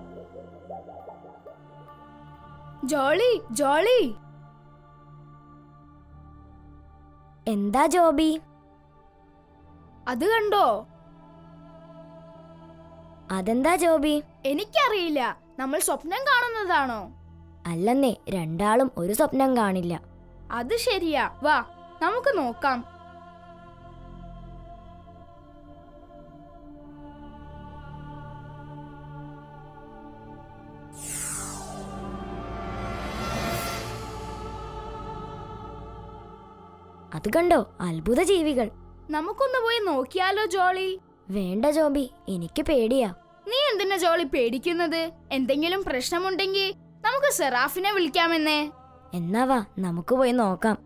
ജോളി ജോളി എന്താ ജോബി അത് കണ്ടോ അതെന്താ ജോബി എനിക്കറിയില്ല നമ്മൾ സ്വപ്നം കാണുന്നതാണോ അല്ലെന്നേ രണ്ടാളും ഒരു സ്വപ്നം കാണില്ല അത് ശരിയാ വാ നമുക്ക് നോക്കാം അത് കണ്ടോ അത്ഭുത ജീവികൾ നമുക്കൊന്ന് പോയി നോക്കിയാലോ ജോളി വേണ്ട ജോബി എനിക്ക് പേടിയാ നീ എന്തിനാ ജോളി പേടിക്കുന്നത് എന്തെങ്കിലും പ്രശ്നമുണ്ടെങ്കിൽ നമുക്ക് സെറാഫിനെ വിളിക്കാമെന്നേ എന്നാ വാ നമുക്ക് പോയി നോക്കാം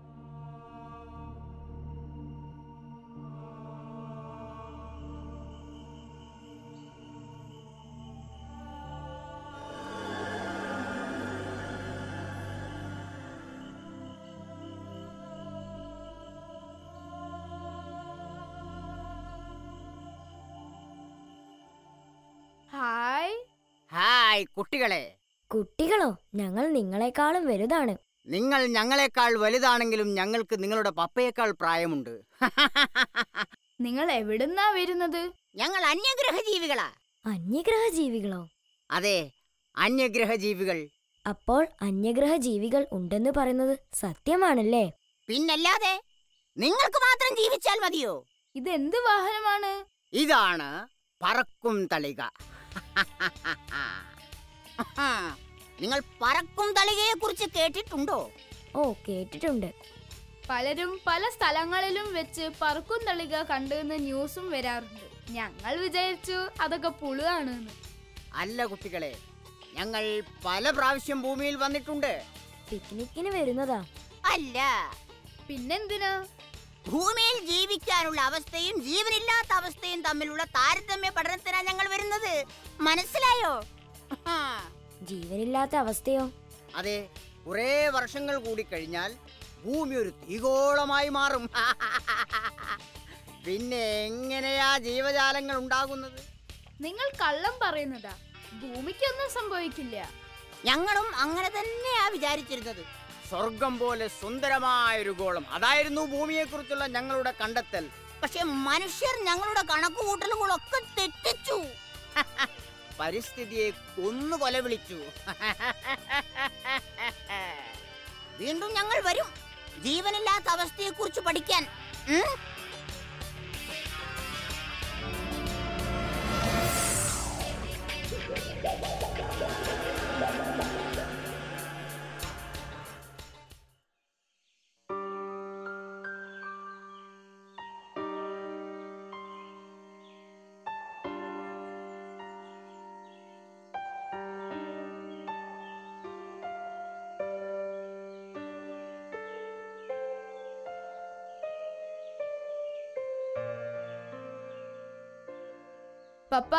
ഹായ് ഹായ് കുട്ടികളെ കുട്ടികളോ ഞങ്ങൾ നിങ്ങളെക്കാളും വലുതാണ് നിങ്ങൾ ഞങ്ങളെക്കാൾ വലുതാണെങ്കിലും ഞങ്ങൾക്ക് നിങ്ങളുടെ പപ്പയേക്കാൾ പ്രായമുണ്ട് നിങ്ങൾ എവിടുന്നാ വരുന്നത് ഞങ്ങൾ അന്യഗ്രഹ ജീവികളാ അന്യഗ്രഹ ജീവികളോ അതെ അന്യഗ്രഹ ജീവികൾ അപ്പോൾ അന്യഗ്രഹ ജീവികൾ ഉണ്ടെന്ന് പറയുന്നത് സത്യമാണല്ലേ പിന്നല്ലാതെ നിങ്ങൾക്ക് മാത്രം ജീവിച്ചാൽ മതിയോ ഇതെന്ത് വാഹനമാണ് ഇതാണ് പറക്കും തളിക നിങ്ങൾ പറക്കും തളികയെ കുറിച്ച് കേട്ടിട്ടുണ്ടോ ഓ കേട്ടിട്ടുണ്ട് പലരും പല സ്ഥലങ്ങളിലും വെച്ച് പറക്കും തളിക കണ്ടെന്ന് ന്യൂസും വരാറുണ്ട് ഞങ്ങൾ വിചാരിച്ചു അതൊക്കെ പുളുവാണെന്ന് അല്ല കുട്ടികളെ ഞങ്ങൾ പല പ്രാവശ്യം ഭൂമിയിൽ വന്നിട്ടുണ്ട് പിക്നിക്കിന് വരുന്നതാ അല്ല പിന്നെന്തിനാ ഭൂമിയിൽ ജീവിക്കാനുള്ള അവസ്ഥയും ജീവനില്ലാത്ത അവസ്ഥയും തമ്മിലുള്ള താരതമ്യ പഠനത്തിനാണ് ഞങ്ങൾ വരുന്നത് മനസ്സിലായോ ആ, ജീവനില്ലാത്ത അവസ്ഥയോ അതെ കുറേ വർഷങ്ങൾ കൂടി കഴിഞ്ഞാൽ ഭൂമി ഒരു തീഗോളമായി മാറും പിന്നെ എങ്ങനെയാ ജീവജാലങ്ങൾ ഉണ്ടാകുന്നത് നിങ്ങൾ കള്ളം പറയുന്നതാ ഭൂമിക്കൊന്നും സംഭവിക്കില്ല ഞങ്ങളും അങ്ങനെ തന്നെയാ വിചാരിച്ചിരുന്നത് സ്വർഗം പോലെ സുന്ദരമായൊരു ഗോളം അതായിരുന്നു ഭൂമിയെ കുറിച്ചുള്ള ഞങ്ങളുടെ കണ്ടെത്തൽ പക്ഷെ മനുഷ്യർ ഞങ്ങളുടെ കണക്കുകൂട്ടലുകളൊക്കെ തെറ്റിച്ചു പരിസ്ഥിതിയെ കൊന്നു കൊല വിളിച്ചു വീണ്ടും ഞങ്ങൾ വരും ജീവനില്ലാത്ത അവസ്ഥയെ കുറിച്ച് പഠിക്കാൻ ഉം? പപ്പ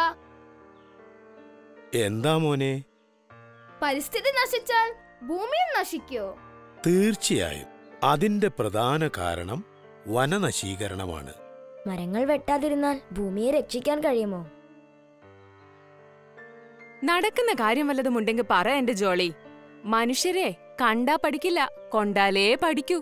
എന്താ മോനെ പരിസ്ഥിതി നശിച്ചാൽ ഭൂമിയും നശിക്കോ തീർച്ചയായും അതിന്റെ പ്രധാന കാരണം വനനശീകരണമാണ് മരങ്ങൾ വെട്ടാതിരുന്നാൽ ഭൂമിയെ രക്ഷിക്കാൻ കഴിയുമോ നടക്കുന്ന കാര്യം വല്ലതും ഉണ്ടെങ്കിൽ പറ എന്റെ ജോളി മനുഷ്യരെ കണ്ടാ പഠിക്കില്ല കൊണ്ടാലേ പഠിക്കൂ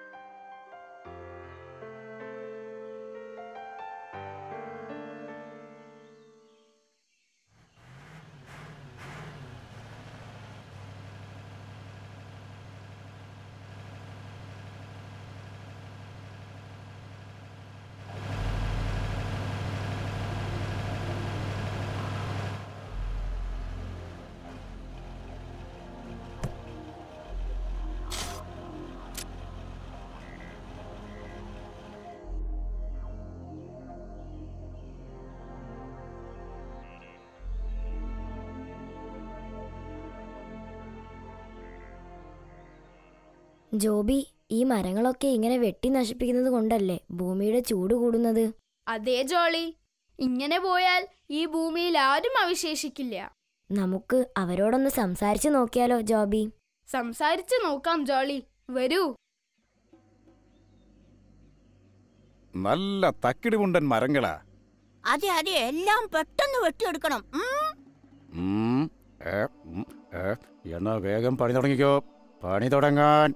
ജോബി ഈ മരങ്ങളൊക്കെ ഇങ്ങനെ വെട്ടി നശിപ്പിക്കുന്നത് കൊണ്ടല്ലേ ഭൂമിയുടെ ചൂട് കൂടുന്നത് അതേ ജോളി ഇങ്ങനെ പോയാൽ ഈ ഭൂമിയിൽ ആരും അവശേഷിക്കില്ല നമുക്ക് അവരോടൊന്ന് സംസാരിച്ചു നോക്കിയാലോ ജോബി സംസാരിച്ചു നോക്കാം ജോളി വരൂ നല്ല തക്കിടിമുണ്ടൻ മരങ്ങളാ അതെ അതെ എല്ലാം പെട്ടെന്ന് വെട്ടിയെടുക്കണം ഉം. ഉം, ഏ, ഉം, ഏ, എന്നാ വേഗം പണി തുടങ്ങിക്കോ പണി തുടങ്ങാൻ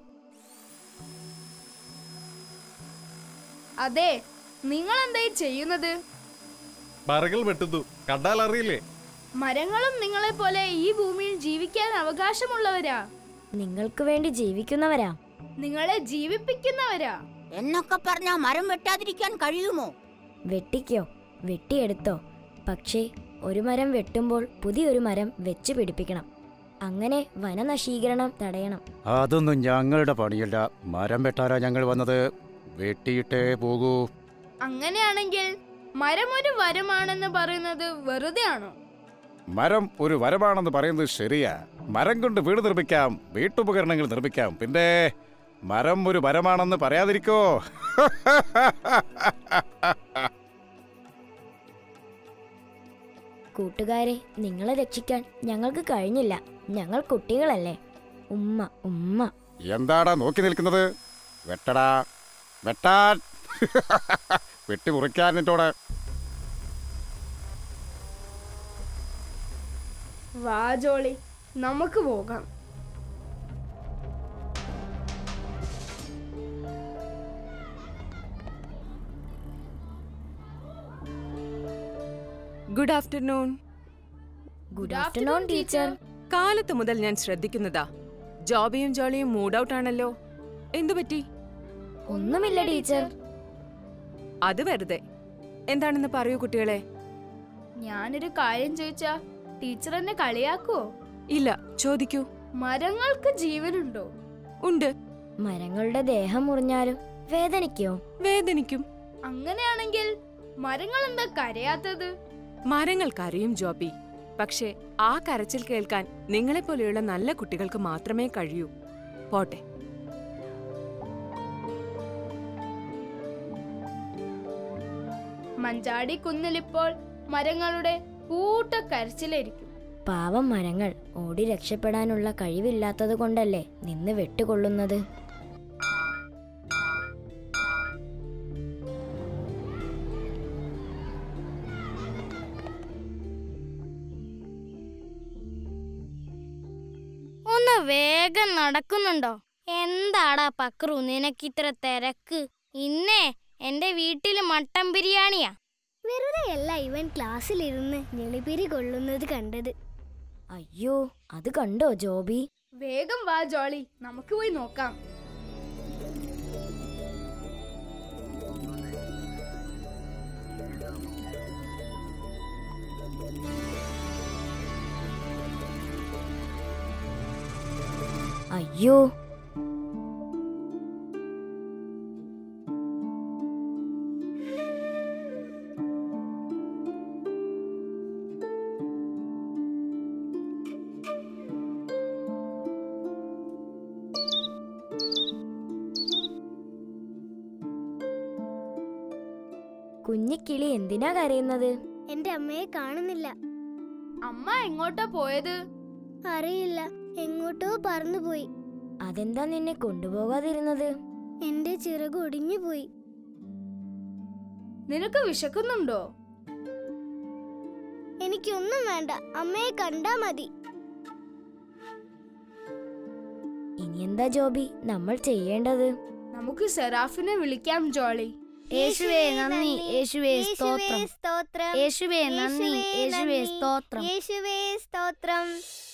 അതെ നിങ്ങൾ എന്തായി ചെയ്യുന്നത് മരങ്ങൾ വെട്ടുന്നു കണ്ടാൽ അറിയില്ലേ മരങ്ങളും നിങ്ങളെ പോലെ ഈ ഭൂമിയിൽ ജീവിക്കാൻ അവകാശമുള്ളവരാ നിങ്ങൾക്ക് വേണ്ടി ജീവിക്കുന്നവരാ നിങ്ങളെ ജീവിപ്പിക്കുന്നവരാ എന്നൊക്കെ പറഞ്ഞാ മരം വെട്ടാതിരിക്കാൻ കഴിയുമോ വെട്ടിക്കോ വെട്ടിയെടുത്തോ പക്ഷേ ഒരു മരം വെട്ടുമ്പോൾ പുതിയൊരു മരം വെച്ച് പിടിപ്പിക്കണം അങ്ങനെ വനനശീകരണം തടയണം അതൊന്നും ഞങ്ങളുടെ പണിയല്ല മരം വെട്ടാനാ ഞങ്ങൾ വന്നത് വെട്ടിയിട്ടേ പോകൂ അങ്ങനെയാണെങ്കിൽ മരം ഒരു വരമാണെന്ന് പറയുന്നത് വെറുതെ ആണോ മരം ഒരു വരമാണെന്ന് പറയുന്നത് ശരിയാ മരം കൊണ്ട് വീട് നിർമ്മിക്കാം വീട്ടുപകരണങ്ങൾ നിർമ്മിക്കാം പിന്നെ മരം ഒരു വരമാണെന്ന് പറയാതിരിക്കോ കൂട്ടുകാരെ നിങ്ങളെ രക്ഷിക്കാൻ ഞങ്ങൾക്ക് കഴിഞ്ഞില്ല ഞങ്ങൾ കുട്ടികളല്ലേ ഉമ്മ ഉമ്മ എന്താടാ നോക്കി നിൽക്കുന്നത് വെട്ടടാ വെട്ടാൻ വെട്ടി മുറിക്കാൻ നിന്നോട് വാ ജോളി നമുക്ക് പോകാം good afternoon good afternoon teacher കാലത്ത് മുതൽ ഞാൻ ശ്രദ്ധിക്കുന്നതാ ജോബിയും ജോളിയും മൂഡ് ഔട്ട് ആണല്ലോ എന്തു പറ്റി ഒന്നുമില്ല ടീച്ചർ അത് വെറുതെ എന്താണെന്ന് പറയൂ കുട്ടികളെ ഞാനൊരു കാര്യം ചോദിച്ചാ ടീച്ചർ എന്നെ കളിയാക്കുവോ ഇല്ല ചോദിക്കൂ മരങ്ങൾക്ക് ജീവനുണ്ടോ ഉണ്ട് മരങ്ങളുടെ ദേഹം മുറിഞ്ഞാലും വേദനിക്കോ വേദനിക്കും അങ്ങനെയാണെങ്കിൽ മരങ്ങൾ എന്താ കരയാത്തത് മരങ്ങൾ കരയും ജോബി പക്ഷേ ആ കരച്ചിൽ കേൾക്കാൻ നിങ്ങളെപ്പോലെയുള്ള നല്ല കുട്ടികൾക്ക് മാത്രമേ കഴിയൂ പോട്ടെ മഞ്ചാടി കുന്നിലിപ്പോൾ മരങ്ങളുടെ കൂട്ട കരച്ചിലായിരിക്കും പാവം മരങ്ങൾ ഓടി രക്ഷപ്പെടാനുള്ള കഴിവില്ലാത്തത് കൊണ്ടല്ലേ നിന്ന് വെട്ടുകൊള്ളുന്നത് ഒന്ന് വേഗം നടക്കുന്നുണ്ടോ എന്താടാ പക്രു നിനക്കിത്ര തിരക്ക് ഇന്നേ എന്റെ വീട്ടില് മട്ടൻ ബിരിയാണിയാ വെറുതെയല്ല ഇവൻ ക്ലാസ്സിലിരുന്ന് ഞെളിപിരി കൊള്ളുന്നത് കണ്ടത് അയ്യോ അത് കണ്ടോ ജോബി വേഗം വാ ജോളി നമുക്ക് പോയി നോക്കാം അയ്യോ കുഞ്ഞിക്കിളി എന്തിനാ കരയുന്നത് എന്റെ അമ്മയെ കാണുന്നില്ല അമ്മ എങ്ങോട്ടാ പോയത് അറിയില്ല എങ്ങോട്ടോ പറന്നുപോയി അതെന്താ നിന്നെ കൊണ്ടുപോകാതിരുന്നത് എന്റെ ചിറക് ഒടിഞ്ഞു പോയി നിനക്ക് വിശക്കുന്നുണ്ടോ എനിക്കൊന്നും വേണ്ട അമ്മയെ കണ്ടാ മതി ഇനി എന്താ ജോബി നമ്മൾ ചെയ്യേണ്ടത് നമുക്ക് സെറാഫിനെ വിളിക്കാം ജോളി യേശുവേ നന്ദി യേശുവേ സ്തോത്രം സ്തോത്രം യേശുവേ നന്ദി യേശുവേ നന്ദി. സ്തോത്രം യേശുവേ സ്തോത്രം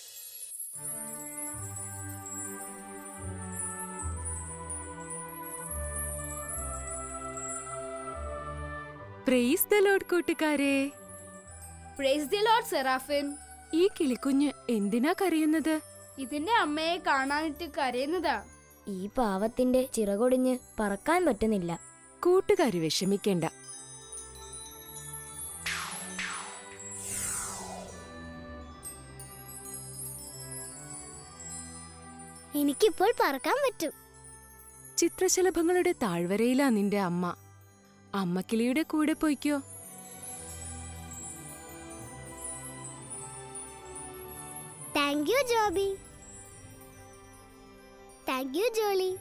പ്രൈസ് ദ ലോഡ് കൂട്ടുകാരെ പ്രൈസ് ദി ലോർഡ് സെറാഫിൻ ഈ കിളിക്കുഞ്ഞ് എന്തിനാ കരയുന്നത് ഇതിന്റെ അമ്മയെ കാണാനിട്ട് കരയുന്നതാ ഈ പാവത്തിന്റെ ചിറകൊടിഞ്ഞ് പറക്കാൻ പറ്റുന്നില്ല കൂട്ടുകാരി വിഷമിക്കേണ്ട എനിക്കിപ്പോൾ പറക്കാൻ പറ്റും ചിത്രശലഭങ്ങളുടെ താഴ്വരയിലാ നിന്റെ അമ്മ അമ്മക്കിളിയുടെ കൂടെ പോയിക്കോ thank you Joby thank you Jolly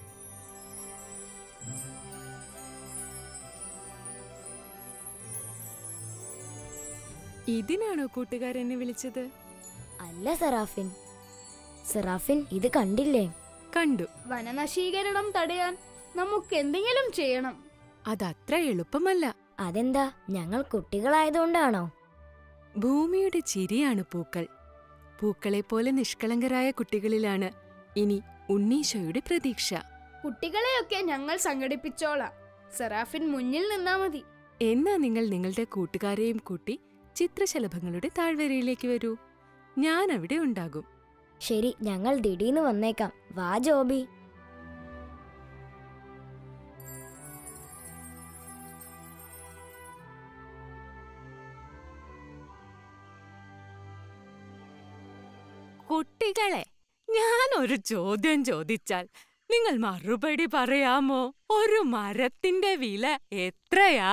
ഇതിനാണോ കൂട്ടുകാരെന്നെ വിളിച്ചത് അല്ല സെറാഫിൻ സെറാഫിൻ ഇത് കണ്ടില്ലേ കണ്ടു വനനശീകരണം തടയാൻ നമുക്ക് എന്തെങ്കിലും ചെയ്യണം അതത്ര എളുപ്പമല്ല അതെന്താ ഞങ്ങൾ കുട്ടികളായതുകൊണ്ടാണോ ഭൂമിയുടെ ചിരിയാണ് പൂക്കൾ പൂക്കളെ പോലെ നിഷ്കളങ്കരായ കുട്ടികളിലാണ് ഇനി ഉണ്ണീശോയുടെ പ്രതീക്ഷ കുട്ടികളെയൊക്കെ ഞങ്ങൾ സംഘടിപ്പിച്ചോളാം സെറാഫിൻ മുന്നിൽ നിന്നാ മതി എന്നാ നിങ്ങൾ നിങ്ങളുടെ കൂട്ടുകാരെയും കൂട്ടി ചിത്രശലഭങ്ങളുടെ താഴ്വരയിലേക്ക് വരൂ ഞാൻ അവിടെ ഉണ്ടാകും ശരി ഞങ്ങൾ ദിടീന്ന് വന്നേക്കാം വാ ജോബി കുട്ടികളെ ഞാൻ ഒരു ചോദ്യം ചോദിച്ചാൽ നിങ്ങൾ മറുപടി പറയാമോ ഒരു മരത്തിന്റെ വില എത്രയാ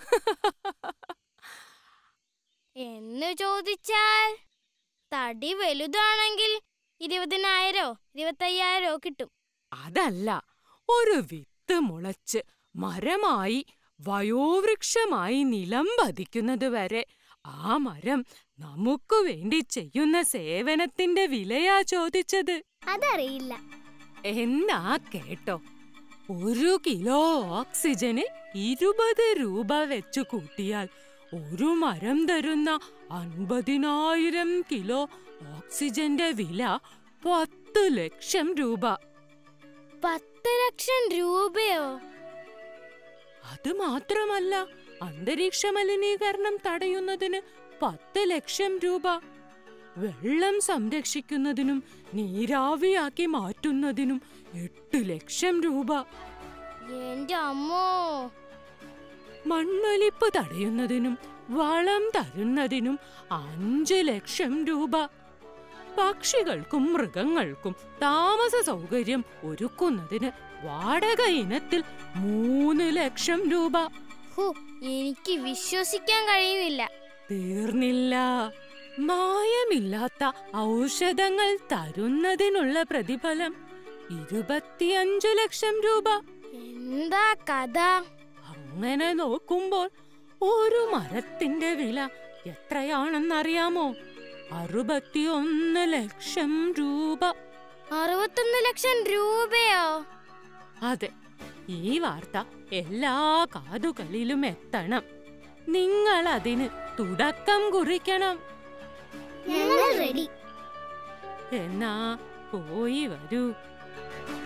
എന്ന് ചോദിച്ചാൽ തടി വലുതാണെങ്കിൽ ഇരുപതിനായിരോ ഇരുപത്തയ്യായിരോ കിട്ടും അതല്ല ഒരു വിത്ത് മുളച്ച് മരമായി വയോവൃക്ഷമായി നിലം പതിക്കുന്നത് വരെ ആ മരം നമുക്ക് വേണ്ടി ചെയ്യുന്ന സേവനത്തിന്റെ വിലയാ ചോദിച്ചത് അതറിയില്ല എന്നാ കേട്ടോ ഒരു കിലോ ഓക്സിജന് ഇരുപത് രൂപ വെച്ചു കൂട്ടിയാൽ ഒരു മരം തരുന്ന അൻപതിനായിരം കിലോ ഓക്സിജന്റെ വില പത്ത് ലക്ഷം രൂപ പത്ത് ലക്ഷം രൂപയോ അത് മാത്രമല്ല അന്തരീക്ഷ മലിനീകരണം തടയുന്നതിന് പത്ത് ലക്ഷം രൂപ വെള്ളം സംരക്ഷിക്കുന്നതിനും നീരാവിയാക്കി മാറ്റുന്നതിനും എട്ട് ലക്ഷം രൂപ എന്റെ അമ്മോ മണ്ണൊലിപ്പ് തടയുന്നതിനും വളം തരുന്നതിനും അഞ്ച് ലക്ഷം രൂപ പക്ഷികൾക്കും മൃഗങ്ങൾക്കും താമസ സൗകര്യം ഒരുക്കുന്നതിന് വാടക ഇനത്തിൽ മൂന്ന് ലക്ഷം രൂപ ഹോ എനിക്ക് വിശ്വസിക്കാൻ കഴിയുന്നില്ല തീർന്നില്ല മായമില്ലാത്ത ഔഷധങ്ങൾ തരുന്നതിനുള്ള പ്രതിഫലം ഇരുപത്തിയഞ്ചു ലക്ഷം രൂപ എന്താ കഥ അങ്ങനെ നോക്കുമ്പോൾ ഒരു മരത്തിന്റെ വില എത്രയാണെന്നറിയാമോ അറുപത്തിയൊന്ന് ലക്ഷം രൂപ അറുപത്തൊന്ന് ലക്ഷം രൂപയോ അതെ ഈ വാർത്ത എല്ലാ കാതുകളിലും എത്തണം നിങ്ങൾ അതിന് തുടക്കം കുറിക്കണം ഞങ്ങൾ റെഡി എന്നാ പോയി വരൂ